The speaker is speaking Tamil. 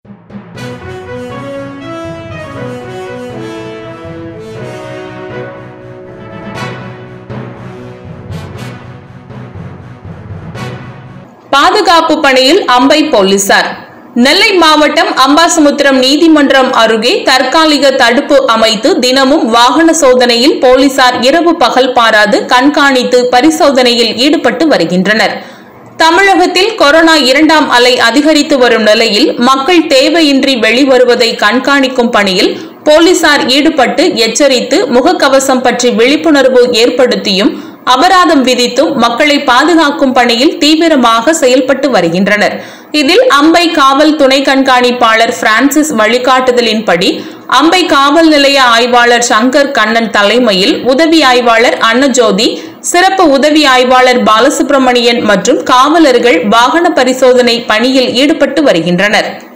பாதுகாப்பு பணியில் அம்பை போலீசார் நெல்லை மாவட்டம் அம்பாசமுத்திரம் நீதிமன்றம் அருகே தற்காலிக தடுப்பு அமைத்து தினமும் வாகன சோதனையில் போலீசார் இரவு பகல் பாராது கண்காணித்து பரிசோதனையில் ஈடுபட்டு வருகின்றனர் தமிழகத்தில் கொரோனா இரண்டாம் அலை அதிகரித்து வரும் நிலையில் மக்கள் தேவையின்றி வெளிவருவதை கண்காணிக்கும் பணியில் போலீசார் ஈடுபட்டு எச்சரித்து முகக்கவசம் பற்றி விழிப்புணர்வு ஏற்படுத்தியும் அபராதம் விதித்தும் மக்களை பாதுகாக்கும் பணியில் தீவிரமாக செயல்பட்டு வருகின்றனர் இதில் அம்பை காவல் துணை கண்காணிப்பாளர் பிரான்சிஸ் வழிகாட்டுதலின்படி அம்பை காவல் நிலைய ஆய்வாளர் சங்கர் கண்ணன் தலைமையில் உதவி ஆய்வாளர் அன்னஜோதி சிறப்பு உதவி ஆய்வாளர் பாலசுப்ரமணியன் மற்றும் காவலர்கள் வாகன பரிசோதனை பணியில் ஈடுபட்டு வருகின்றனர்